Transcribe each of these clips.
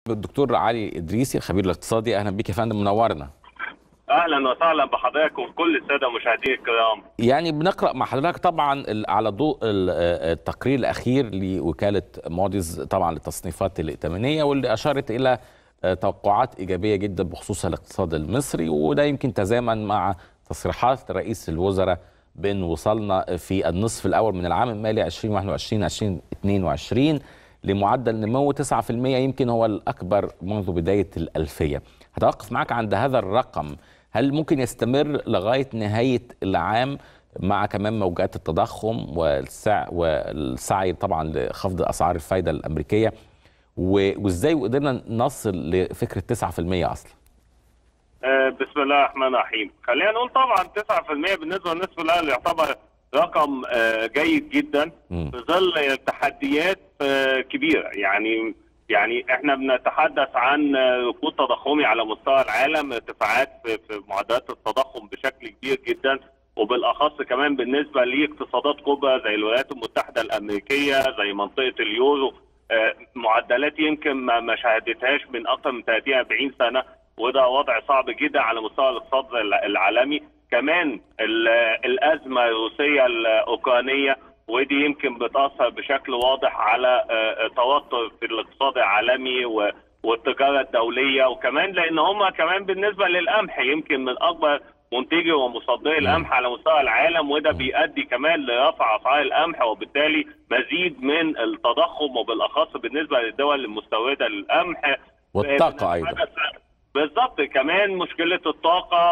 بالدكتور علي ادريسي الخبير الاقتصادي اهلا بك يا فندم منورنا اهلا وسهلا بحضرتك وكل الساده مشاهدينا الكرام يعني بنقرا مع حضرتك طبعا على ضوء التقرير الاخير لوكاله موديز طبعا للتصنيفات الائتمانيه واللي اشارت الى توقعات ايجابيه جدا بخصوص الاقتصاد المصري وده يمكن تزامن مع تصريحات رئيس الوزراء بان وصلنا في النصف الاول من العام المالي 2021 2022 لمعدل نمو 9% يمكن هو الاكبر منذ بدايه الالفيه. هتوقف معك عند هذا الرقم، هل ممكن يستمر لغايه نهايه العام مع كمان موجات التضخم والسعي والسعي طبعا لخفض اسعار الفائده الامريكيه وازاي قدرنا نصل لفكره 9% اصلا؟ بسم الله الرحمن الرحيم خلينا نقول طبعا 9% بالنسبه للنصف الاول يعتبر رقم جيد جدا في ظل تحديات كبيره يعني يعني احنا بنتحدث عن ركود تضخمي على مستوى العالم ارتفاعات في معدلات التضخم بشكل كبير جدا وبالاخص كمان بالنسبه لاقتصادات كبرى زي الولايات المتحده الامريكيه زي منطقه اليورو معدلات يمكن ما شهدتهاش من اكثر من 30 40 سنه وده وضع صعب جدا على مستوى الاقتصاد العالمي كمان الازمه الروسيه الاوكرانيه ودي يمكن بتاثر بشكل واضح على توتر في الاقتصاد العالمي والتجاره الدوليه وكمان لان هم كمان بالنسبه للقمح يمكن من اكبر منتجي ومصدري القمح على مستوى العالم وده بيؤدي كمان لرفع اسعار القمح وبالتالي مزيد من التضخم وبالاخص بالنسبه للدول المستورده للقمح والطاقه ايضا بالظبط كمان مشكله الطاقه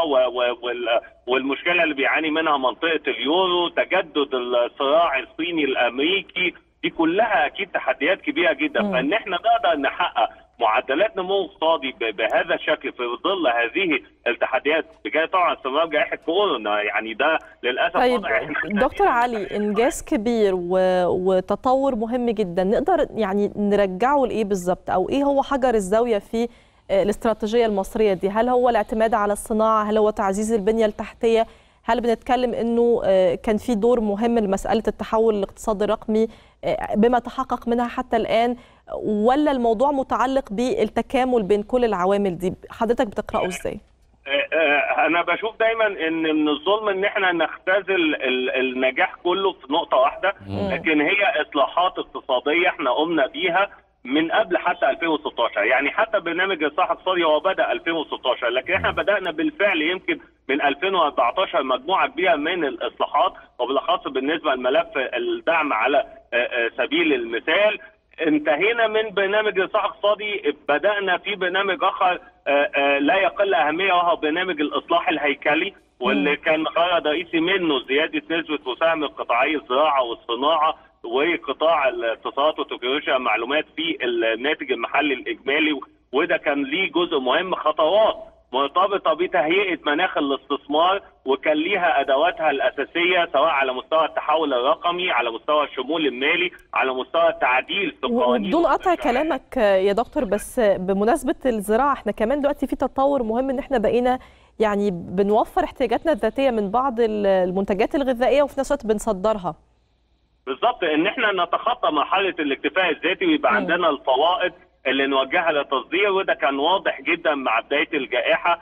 والمشكله اللي بيعاني منها منطقه اليورو تجدد الصراع الصيني الامريكي دي كلها اكيد تحديات كبيره جدا م. فان احنا نقدر نحقق معدلات نمو اقتصادي بهذا الشكل في ظل هذه التحديات بجانب طبعا استمرار جائحه كورونا يعني ده للاسف طيب دكتور علي انجاز كبير و... وتطور مهم جدا نقدر يعني نرجعه لايه بالظبط او ايه هو حجر الزاويه في الاستراتيجيه المصريه دي هل هو الاعتماد على الصناعه هل هو تعزيز البنيه التحتيه هل بنتكلم انه كان في دور مهم لمساله التحول الاقتصادي الرقمي بما تحقق منها حتى الان ولا الموضوع متعلق بالتكامل بين كل العوامل دي حضرتك بتقراه ازاي انا بشوف دايما ان من الظلم ان احنا نختزل النجاح كله في نقطه واحده لكن هي اصلاحات اقتصاديه احنا قمنا بيها من قبل حتى 2016 يعني حتى برنامج الاصلاح الاقتصادي هو بدا 2016 لكن احنا بدانا بالفعل يمكن من 2014 مجموعه كبيره من الاصلاحات وبالاخص بالنسبه لملف الدعم على سبيل المثال انتهينا من برنامج الاصلاح الاقتصادي بدانا في برنامج اخر لا يقل اهميه وهو برنامج الاصلاح الهيكلي واللي كان غرض رئيسي منه زياده نسبه مساهمه قطاعي الزراعه والصناعه وقطاع الاتصالات وتكنولوجيا المعلومات في الناتج المحلي الاجمالي وده كان ليه جزء مهم خطوات مرتبطه بتهيئه مناخ الاستثمار وكان ليها ادواتها الاساسيه سواء على مستوى التحول الرقمي على مستوى الشمول المالي على مستوى التعديل في قوانين بدون قطع كلامك يا دكتور بس بمناسبه الزراعه احنا كمان دلوقتي في تطور مهم ان احنا بقينا يعني بنوفر احتياجاتنا الذاتيه من بعض المنتجات الغذائيه وفي نفس الوقت بنصدرها بالظبط ان احنا نتخطى مرحله الاكتفاء الذاتي ويبقى م. عندنا الفوائد اللي نوجهها للتصدير وده كان واضح جدا مع بدايه الجائحه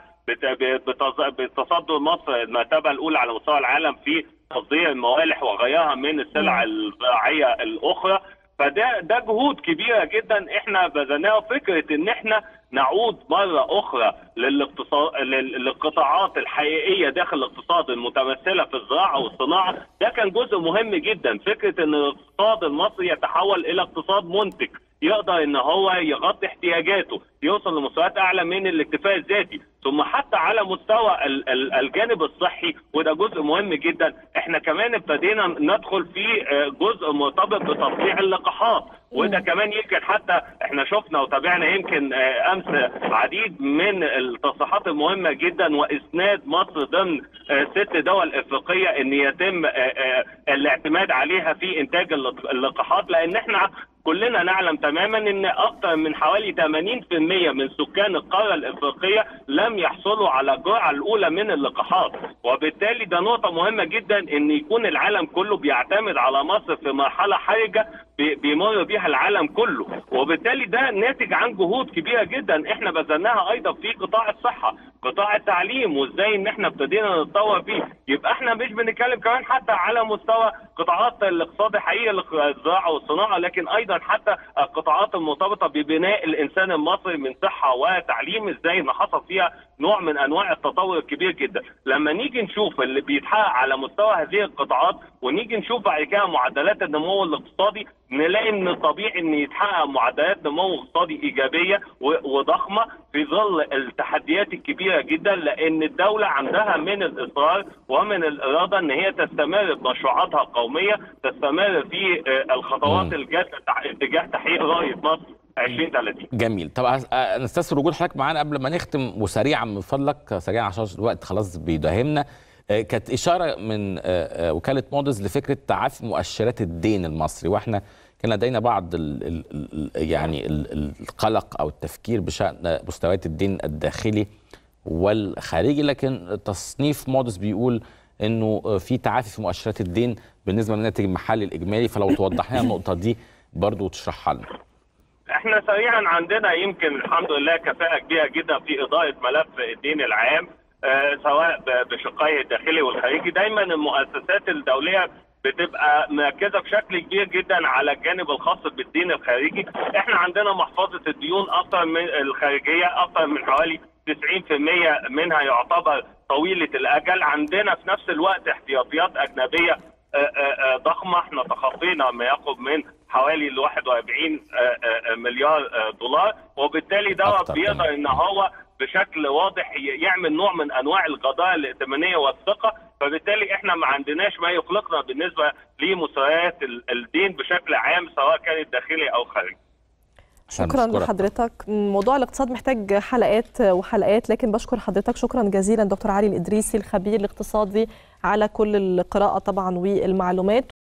بتصدر مصر المرتبه الاولى على مستوى العالم في تصدير الموالح وغيرها من السلع الزراعيه الاخرى فده ده جهود كبيره جدا احنا بذلناها فكره ان احنا نعود مره اخرى للاقتصاد للقطاعات الحقيقيه داخل الاقتصاد المتمثله في الزراعه والصناعه ده كان جزء مهم جدا فكره ان الاقتصاد المصري يتحول الى اقتصاد منتج يقدر ان هو يغطي احتياجاته يوصل لمستويات اعلى من الاكتفاء الذاتي ثم حتى على مستوى الجانب الصحي وده جزء مهم جدا احنا كمان ابتدينا ندخل في جزء مرتبط بتصنيع اللقاحات وده كمان يمكن حتى احنا شفنا وتابعنا يمكن امس عديد من التصريحات المهمه جدا واسناد مصر ضمن ست دول افريقيه ان يتم الاعتماد عليها في انتاج اللقاحات لان احنا كلنا نعلم تماما ان اكثر من حوالي 80% من سكان القاره الافريقيه لم يحصلوا على الجرعه الاولى من اللقاحات وبالتالي ده نقطه مهمه جدا ان يكون العالم كله بيعتمد على مصر في مرحله حرجه بي- بيمر بيها العالم كله وبالتالي ده ناتج عن جهود كبيره جدا احنا بذلناها ايضا في قطاع الصحه قطاع التعليم وازاي ان احنا ابتدينا نتطور فيه يبقى احنا مش بنتكلم كمان حتى على مستوى قطاعات الاقتصاد الحقيقي الزراعه والصناعه لكن ايضا حتى القطاعات المرتبطه ببناء الانسان المصري من صحه وتعليم ازاي ان حصل فيها نوع من انواع التطور الكبير جدا لما نيجي نشوف اللي بيتحقق على مستوى هذه القطاعات ونيجي نشوف بعد كده معدلات النمو الاقتصادي نلاقي ان طبيعي ان يتحقق معدلات نمو اقتصادي ايجابيه و- وضخمه في ظل التحديات الكبيره جدا لان الدوله عندها من الاصرار ومن الاراده ان هي تستمر بمشروعاتها القوميه تستمر في آه، الخطوات مم. الجاده تح- اتجاه تحقيق رؤيه مصر 2030 جميل طب أس- آه، نستثمر وجود حضرتك معانا قبل ما نختم وسريعا من فضلك سريعا عشان الوقت خلاص بيداهمنا آه، كانت اشاره من آه، آه، وكاله مودز لفكره تعافي مؤشرات الدين المصري واحنا كان لدينا بعض ال ال ال يعني ال ال- القلق او التفكير بشان مستويات الدين الداخلي والخارجي لكن تصنيف مودز بيقول انه آه، في تعافي في مؤشرات الدين بالنسبه للناتج المحلي الاجمالي فلو توضح لنا النقطه دي برضو وتشرحها لنا احنا سريعا عندنا يمكن الحمد لله كفاءه كبيره جدا في اداره ملف الدين العام آه، سواء ب- بشقيه الداخلي والخارجي دايما المؤسسات الدوليه بتبقى مركزه بشكل كبير جدا على الجانب الخاص بالدين الخارجي احنا عندنا محفظه الديون اكثر من الخارجيه اكثر من حوالي 90% منها يعتبر طويله الاجل عندنا في نفس الوقت احتياطيات اجنبيه آه، آه، آه، ضخمه احنا تخطينا ما يقرب من حوالي ال 41 آه، آه، مليار آه، دولار وبالتالي دوت أكتر بيقدر كمان. ان هو بشكل واضح ي- يعمل نوع من انواع القضايا الائتمانيه والثقه فبالتالي احنا ما عندناش ما يقلقنا بالنسبه لمستويات ال- الدين بشكل عام سواء كانت داخلي او خارجي إحنا شكرا بنشكرك. لحضرتك موضوع الاقتصاد محتاج حلقات وحلقات لكن بشكر حضرتك شكرا جزيلا دكتور علي الإدريسي الخبير الاقتصادي على كل القراءة طبعا والمعلومات